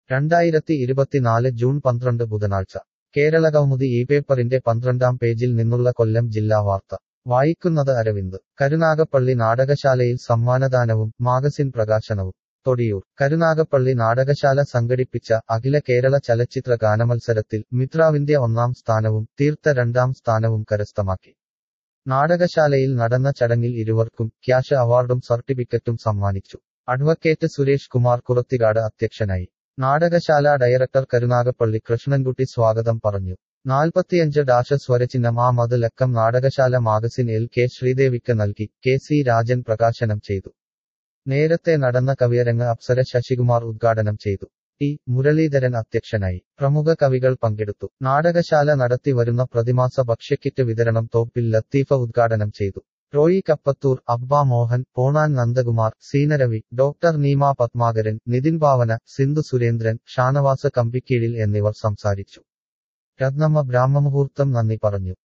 രണ്ടായിരത്തി ഇരുപത്തിനാല് ജൂൺ പന്ത്രണ്ട് ബുധനാഴ്ച കേരള കൗമുദി ഈ പേപ്പറിന്റെ പന്ത്രണ്ടാം പേജിൽ നിന്നുള്ള കൊല്ലം ജില്ലാ വാർത്ത വായിക്കുന്നത് അരവിന്ദ് കരുനാഗപ്പള്ളി നാടകശാലയിൽ സമ്മാനദാനവും മാഗസിൻ പ്രകാശനവും തൊടിയൂർ കരുനാഗപ്പള്ളി നാടകശാല സംഘടിപ്പിച്ച അഖില കേരള ചലച്ചിത്ര ഗാനമത്സരത്തിൽ മിത്രാവിന്ത്യ ഒന്നാം സ്ഥാനവും തീർത്ത രണ്ടാം സ്ഥാനവും കരസ്ഥമാക്കി നാടകശാലയിൽ നടന്ന ചടങ്ങിൽ ഇരുവർക്കും ക്യാഷ് അവാർഡും സർട്ടിഫിക്കറ്റും സമ്മാനിച്ചു അഡ്വക്കേറ്റ് സുരേഷ് കുമാർ കുറത്തികാട് അധ്യക്ഷനായി നാടകശാല ഡയറക്ടർ കരുനാഗപ്പള്ളി കൃഷ്ണൻകുട്ടി സ്വാഗതം പറഞ്ഞു നാൽപ്പത്തിയഞ്ച് ഡാഷ സ്വരചിഹ്നം ആ മത് ലക്കം നാടകശാല മാഗസിൻ എൽ കെ ശ്രീദേവിക്ക് നൽകി കെ സി രാജൻ പ്രകാശനം ചെയ്തു നേരത്തെ നടന്ന കവിയരങ്ങ് അപ്സര ശശികുമാർ ഉദ്ഘാടനം ചെയ്തു ടി മുരളീധരൻ അധ്യക്ഷനായി പ്രമുഖ കവികൾ പങ്കെടുത്തു നാടകശാല നടത്തി വരുന്ന പ്രതിമാസ ഭക്ഷ്യക്കിറ്റ് വിതരണം തോപ്പിൽ ലത്തീഫ ഉദ്ഘാടനം ചെയ്തു റോയി കപ്പത്തൂർ അബ്ബ മോഹൻ പോണാൻ നന്ദകുമാർ സീനരവി ഡോക്ടർ നീമ പത്മാകരൻ നിതിൻ ഭാവന സിന്ധു സുരേന്ദ്രൻ ഷാനവാസ കമ്പിക്കീഴിൽ എന്നിവർ സംസാരിച്ചു രത്നമ്മ ബ്രാഹ്മമുഹൂർത്തം നന്ദി പറഞ്ഞു